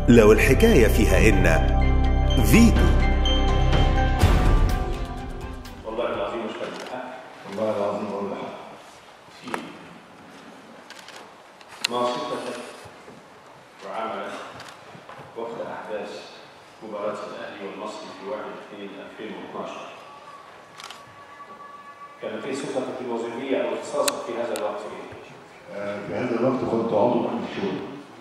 لو الحكاية فيها إن فيتو والله العظيم مش فاهم الحق والله العظيم اقول لك في ناشطة وعملت وقت أحداث مباراة الأهلي والمصري في 1 2 2012 كانت إيه صفتك الوظيفية أو اختصاصك في هذا الوقت إيه؟ آه، في هذا الوقت كنت عضو في الشغل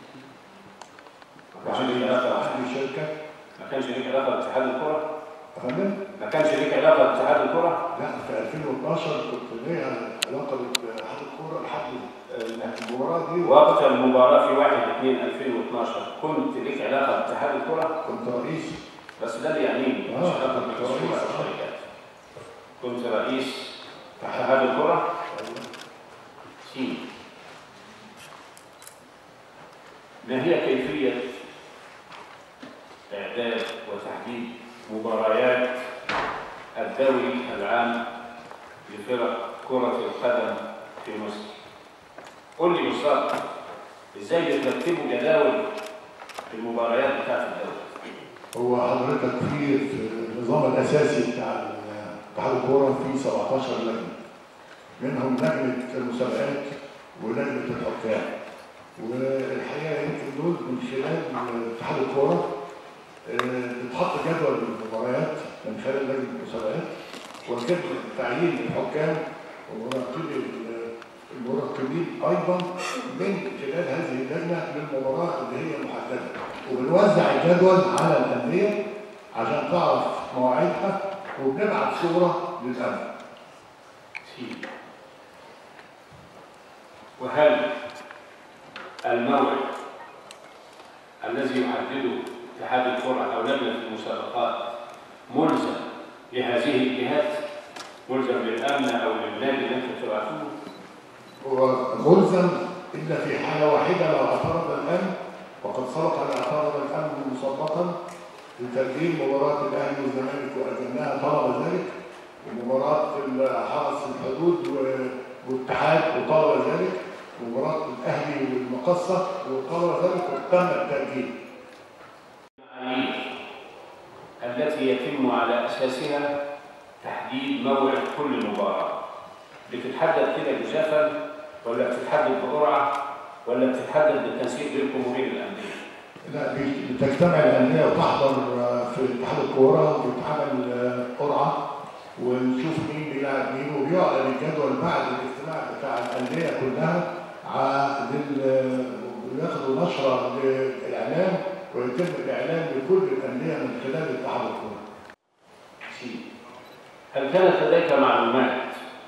ما كانش ليك علاقة في شركه ما كانش ليك علاقة باتحاد الكرة؟ افندم ما كانش ليك علاقة باتحاد الكرة؟ لا في 2012 كنت ليا علاقه باتحاد الكوره لحد المباراه دي وقت المباراة في 1 2 2012 كنت ليك علاقة باتحاد الكرة؟ كنت رئيس بس ده اللي يعنيني مش آه، علاقة كنت بالمسؤول رئيس. عن الشركات كنت رئيس اتحاد الكرة سين ما هي كيفية إعداد وتحديد مباريات الدوري العام لفرق كرة القدم في مصر؟ قول لي بالظبط ازاي بترتبوا جداول المباريات بتاعت الدوري؟ هو حضرتك في في النظام الاساسي بتاع اتحاد الكوره في 17 لجنه منهم لجنه المسابقات ولجنه الحكام والحقيقه يمكن دول من خلال اتحاد الكوره آه، بتحط جدول المباريات من خلال لجنه المسابقات ويتم تعيين الحكام ومراقبي ال- المراقبين ايضا من خلال هذه اللجنه للمباراه اللي هي محدده وبنوزع الجدول على الانديه عشان تعرف مواعيدها وبنبعت صوره للامن سين وهل الموعد الذي يحدده اتحاد الكرة أو لجنة المسابقات ملزم لهذه الجهات ملزم للأمن أو للنادي اللي أنت بتبعتوه هو ملزم الا في حاله واحده لو اعترض الامن وقد سبق ان اعترض الامن مسبقا لتسجيل مباراه الاهلي والزمالك واجلناها طلب ذلك ومباراه حرس الحدود و- والاتحاد وطلب ذلك ومباراه الاهلي والمقصه وطلب ذلك وتم التاجيل المعايير التي يتم على أساسها تحديد موعد كل مباراة بتتحدد كده جزافا ولا بتتحدد بقرعة ولا بتتحدد بالتنسيق بينكم وبين الأندية؟ لا بي- بتجتمع الانديه وتحضر آه، في اتحاد الكوره وبيتعمل آه، قرعه ونشوف مين بيلعب مين وبيعلن الجدول بعد الاجتماع بتاع الانديه كلها ع- لل وياخدوا نشره للاعلام ويتم الاعلان لكل الانديه من خلال اتحاد الكوره. سين. هل كانت لديك معلومات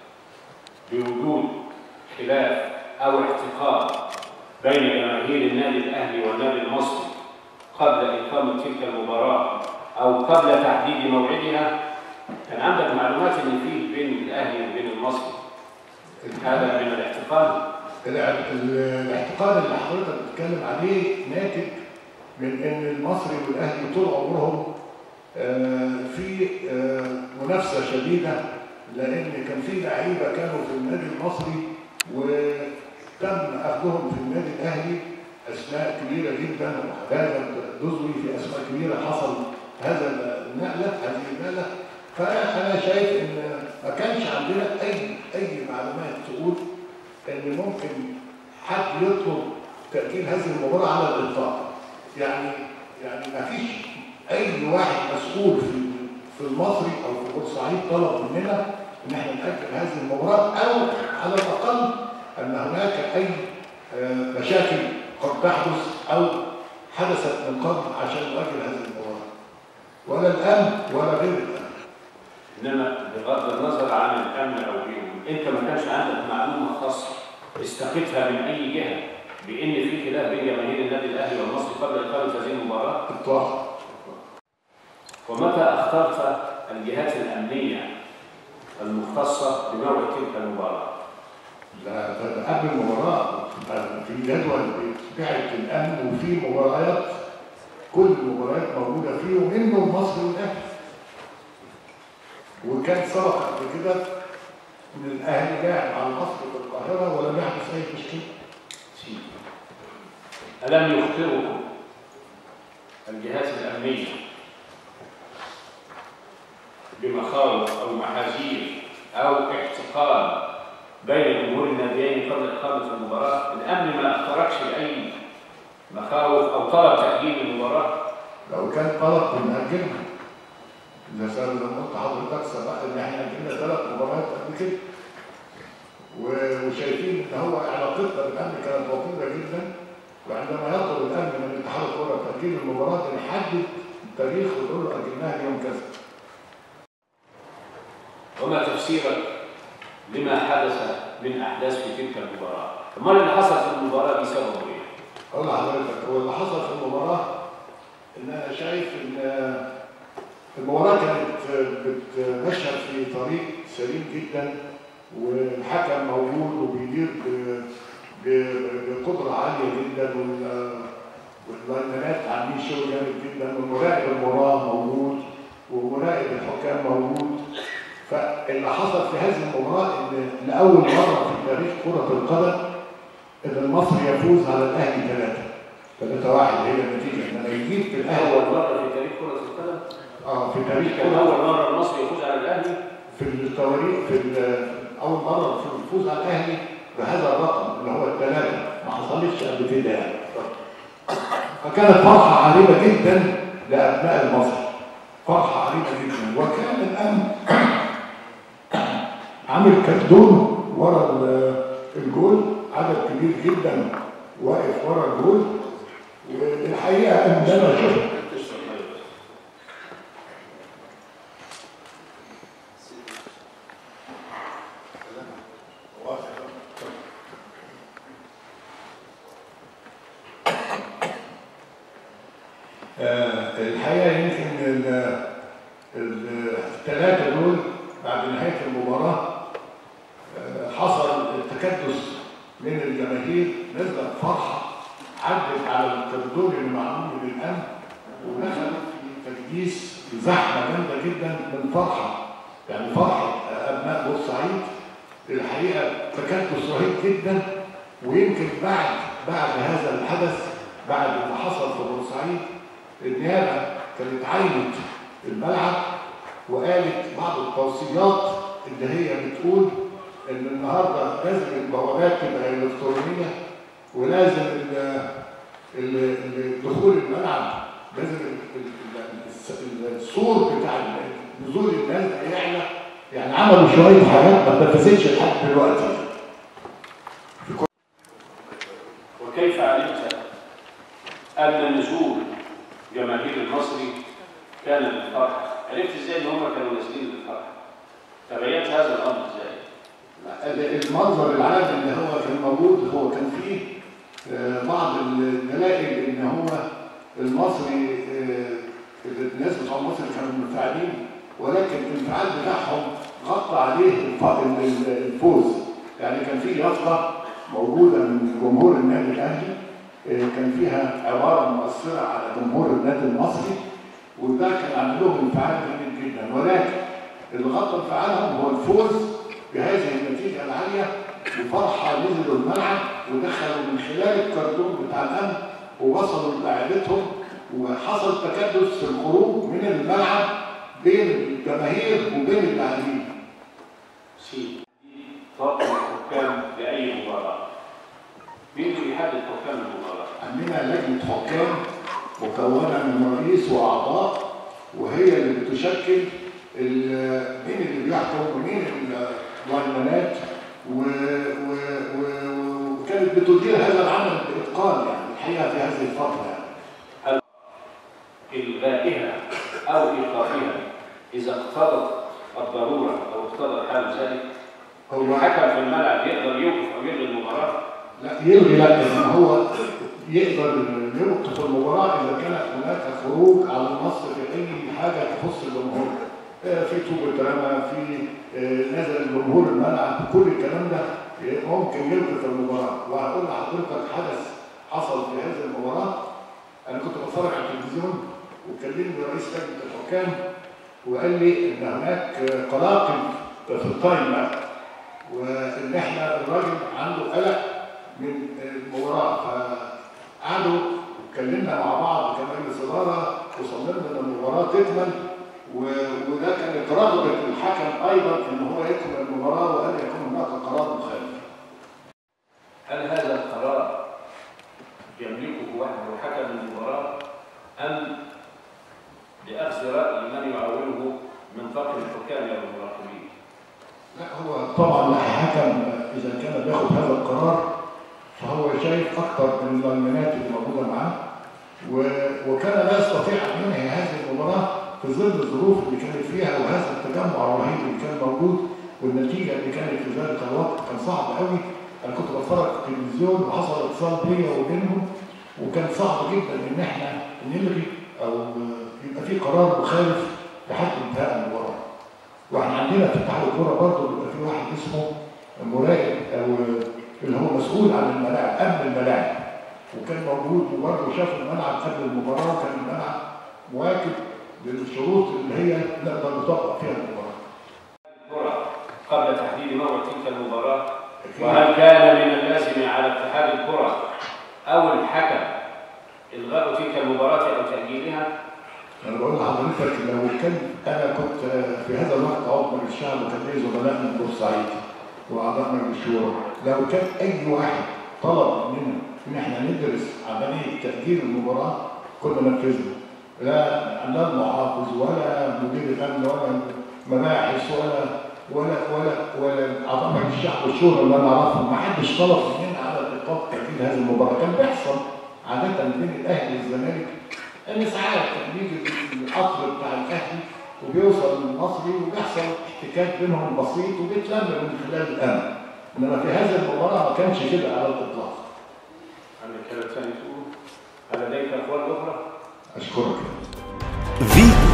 بوجود خلاف أو احتقان بين جماهير النادي الأهلي والنادي المصري قبل إقامة تلك المباراة أو قبل تحديد موعدها؟ كان عندك معلومات إن فيه بين الأهلي وبين المصري هذا من الاحتقان؟ الع- ال- الاحتقان اللي حضرتك بتتكلم عليه ناتج من ان المصري والاهلي طول عمرهم آه، في آه، منافسه شديده لان كان في لعيبه كانوا في النادي المصري وتم اخذهم في النادي الاهلي اسماء كبيره جدا وهذا دزوي في اسماء كبيره حصل هذا النقله هذه النقله فانا شايف ان ما كانش عندنا اي اي معلومات تقول ان ممكن حد يطلب تاجيل هذه المباراه على الاطلاق يعني يعني ما فيش اي واحد مسؤول في في المصري او في بورسعيد طلب مننا ان احنا ناجل هذه المباراه او على الاقل ان هناك اي آه، مشاكل قد تحدث او حدثت من قبل عشان نؤجل هذه المباراه ولا الامن ولا غير الامن انما بغض النظر عن الامن او غيره انت ما كانش عندك معلومه خاصه استقيتها من اي جهه بان في خلاف بين جماهير النادي الاهلي والمصري قبل اقامه هذه المباراه اطلاقا ومتى اخترت الجهات الامنيه المختصه بموعد تلك المباراه لا ده قبل المباراة في جدول بتاعت الأمن وفي مباريات كل المباريات موجودة فيه ومنه المصري والأهلي وكان سبق قبل كده إن الأهلي لاعب على المصري في القاهرة ولم يحدث أي تشكيل سيدي ألم يخطركم الجهات الأمنية بمخاوف أو محاذير أو احتقان بين جمهور الناديين قبل إقامة المباراة الأمن ما اخترقش لأي مخاوف أو طلب تأجيل المباراة لو كان طلب كنا أجلنا إذا صار زي ما قلت حضرتك سبق إن إحنا أجلنا ثلاث مباريات قبل كده و- وشايفين إن هو علاقتنا بالأمن كانت وطيدة جدا وعندما يطلب الأمن من اتحاد الكرة تأجيل المباراة نحدد التاريخ ونقول له أجلناها يوم كذا وما تفسيرك لما حدث من أحداث في تلك المباراة أمال اللي حصل في المباراة دي سببه إيه؟ أقول لحضرتك هو اللي حصل في المباراة إن أنا شايف إن المباراة كانت بتمشى في طريق سليم جدا والحكم موجود وبيدير ب- ب- بقدرة عالية جدا وال- واللاينات عاملين شغل جامد جدا ومراقب المباراة موجود ومراقب الحكام موجود فاللي حصل في هذه المباراة إن لأول مرة في تاريخ كرة القدم إن المصري يفوز على الأهلي ثلاثة ثلاثة واحد هي النتيجة إنما يجيب في الأهلي أول مرة في تاريخ كرة القدم اه في تاريخ كان كرة أول مرة المصري يفوز على الأهلي في التواريخ في ال- اول مره في الفوز على الاهلي بهذا الرقم اللي هو الثلاثه ما حصلتش قبل كده يعني فكانت فرحه عريضه جدا لابناء المصري فرحه عريضه جدا وكان الامن عامل كردون ورا ال- الجول عدد كبير جدا واقف ورا الجول والحقيقه ان انا شفت آه، الحقيقه يمكن ال- ال- الثلاثه دول بعد نهايه المباراه آه، حصل تكدس من الجماهير نزلت فرحه عدت على الكردون اللي معمول للامن ودخلت في تكديس في زحمه جامده جدا من فرحه يعني فرحه ابناء بورسعيد الحقيقه تكدس رهيب جدا ويمكن بعد بعد هذا الحدث بعد اللي حصل في بورسعيد النيابه كانت عينت الملعب وقالت بعض التوصيات اللي هي بتقول ان النهارده لازم البوابات تبقى الكترونيه ولازم ال- ال- ال- دخول الملعب لازم ال- ال- ال- السور بتاع نزول الناس ده يعلى يعني عملوا شويه حاجات ما اتنفذتش لحد دلوقتي وكيف علمت أن نزول جماهير المصري كان للفرح؟ عرفت ازاي ان هم كانوا نازلين للفرح؟ تبينت هذا الامر ازاي؟ المنظر العام اللي هو كان موجود هو كان فيه آه، بعض الدلائل ان هو المصري آه، الناس بتوع مصر كانوا منفعلين ولكن الانفعال بتاعهم غطى عليه الف- ال- ال- الفوز يعني كان في يافطه موجوده من جمهور النادي الاهلي آه، كان فيها عباره مؤثره على جمهور النادي المصري وده كان عامل لهم انفعال جامد جدا ولكن اللي غطى انفعالهم هو الفوز بهذه النتيجة العالية وفرحة نزلوا الملعب ودخلوا من خلال الكرتون بتاع الأمن ووصلوا لقاعدتهم وحصل تكدس في الخروج من الملعب بين الجماهير وبين اللاعبين. سي طاقم الحكام لأي مباراة مين اللي بيحدد حكام المباراة؟ عندنا لجنة حكام مكونة من رئيس وأعضاء وهي اللي بتشكل ال- مين اللي بيحكم ومين اللاينات و- و- و- وكانت بتدير هذا العمل بإتقان يعني الحقيقة في هذه الفترة يعني. إلغائها أو إيقافها إذا اقتضت الضرورة أو اقتضى الحال ذلك هو الحكم في الملعب يقدر يوقف أو يلغي المباراة لا يلغي لا إن هو يقدر يوقف المباراة إذا كانت هناك خروج على النص في أي حاجة تخص الجمهور آه، في طوب اترمى في آه، نزل الجمهور الملعب كل الكلام ده ممكن يوقف المباراة وهقول لحضرتك حدث حصل في هذه المباراة أنا كنت بتفرج على التلفزيون وكلمني رئيس لجنة الحكام وقال لي إن هناك قلاقل في التايم بقى وإن إحنا الراجل عنده قلق من المباراة فقعدوا اتكلمنا مع بعض كمجلس إدارة وصممنا ان المباراه تكمل و- وده كانت رغبه الحكم ايضا ان هو يكمل المباراه وان يكون هناك قرار مخالف. هل هذا القرار يملكه وحده حكم المباراة أم بأخذ رأي من يعاونه من طاقم الحكام أو المراقبين؟ لا هو طبعا الحكم اذا كان بياخد هذا القرار فهو شايف اكثر من اللاينات اللي موجوده معاه و- وكان لا يستطيع ان ينهي هذه المباراه في ظل الظروف اللي كانت فيها وهذا التجمع الرهيب اللي كان موجود والنتيجه اللي كانت في ذلك الوقت كان صعب قوي انا كنت بتفرج في التلفزيون وحصل اتصال بيا وبينهم وكان صعب جدا ان احنا نلغي او يبقى في قرار مخالف لحد انتهاء المباراه. واحنا عندنا في اتحاد الكوره برضه بيبقى في واحد اسمه مراقب او اللي هو مسؤول عن الملاعب امن الملاعب وكان موجود وبرضه شاف الملعب قبل المباراه وكان الملعب مواكب للشروط اللي هي نقدر نطبق فيها المباراه. الكرة قبل تحديد موعد تلك المباراة وهل كان من اللازم على اتحاد الكرة أو الحكم إلغاء تلك المباراة أو تأجيلها؟ انا بقول لحضرتك لو كان انا كنت في هذا الوقت عضو مجلس الشعب وكان لي زملاء من بورسعيد واعضاء مجلس الشورى لو كان اي واحد طلب مننا ان احنا ندرس عمليه تاجيل المباراه كنا ننفذها لا لا المحافظ ولا مدير الامن ولا مباحث ولا ولا ولا ولا اعضاء مجلس الشعب والشورى اللي انا اعرفهم ما حدش طلب مننا على الاطلاق تاجيل هذه المباراه كان بيحصل عاده بين الاهلي والزمالك ان ساعات كان بيجي القطر بتاع الاهلي وبيوصل للمصري وبيحصل احتكاك بينهم بسيط وبيتلم من خلال الامن انما في هذه المباراه ما كانش كده على الاطلاق عندك كلام ثاني تقول؟ هل لديك أقوال أخرى؟ اشكرك فيتو